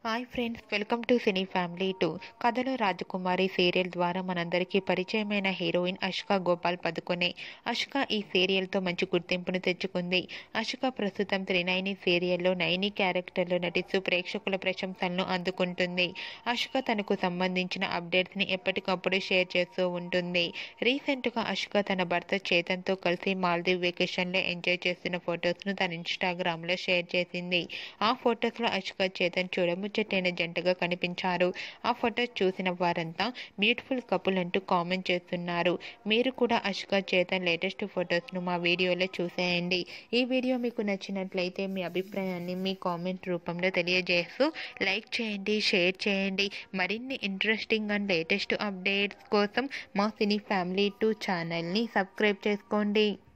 hi friends welcome to cine family two Kathalo Rajakumari serial ద్వారా మనందరికీ పరిచయమైన హీరోయిన్ అష్కా గోపాల్ పదుకొనే అష్క ఈ సీరియల్తో మంచి గుర్తింపును తెచ్చుకుంది అష్క ప్రస్తుతం త్రినైని సీరియల్లో నైని క్యారెక్టర్లో నటిస్తూ ప్రేక్షకుల ప్రశంసలను అందుకుంటుంది అష్క తనకు సంబంధించిన అప్డేట్స్ని ఎప్పటికప్పుడు షేర్ చేస్తూ ఉంటుంది రీసెంట్గా అష్క తన భర్త చేతన్తో కలిసి మాల్దీవ్ వెకేషన్లో ఎంజాయ్ చేస్తున్న ఫొటోస్ను తన ఇన్స్టాగ్రామ్లో షేర్ చేసింది ఆ ఫొటోస్లో అష్క చేతన్ చూడముచ్చటైన జంటగా కనిపించారు ఆ ఫొటోస్ చూసిన వారంతా బ్యూటిఫుల్ కపుల్ అంటూ కామెంట్ చేస్తున్నారు మీరు కూడా అష్క చేతన్ లేటెస్ట్ ఫొటోస్ను మా వీడియోలో చూసేయండి ఈ వీడియో మీకు నచ్చినట్లయితే మీ అభిప్రాయాన్ని మీ కామెంట్ రూపంలో తెలియజేస్తూ లైక్ చేయండి షేర్ చేయండి మరిన్ని ఇంట్రెస్టింగ్ అండ్ లేటెస్ట్ అప్డేట్స్ కోసం మా సినీ ఫ్యామిలీ టూ ఛానల్ని సబ్స్క్రైబ్ చేసుకోండి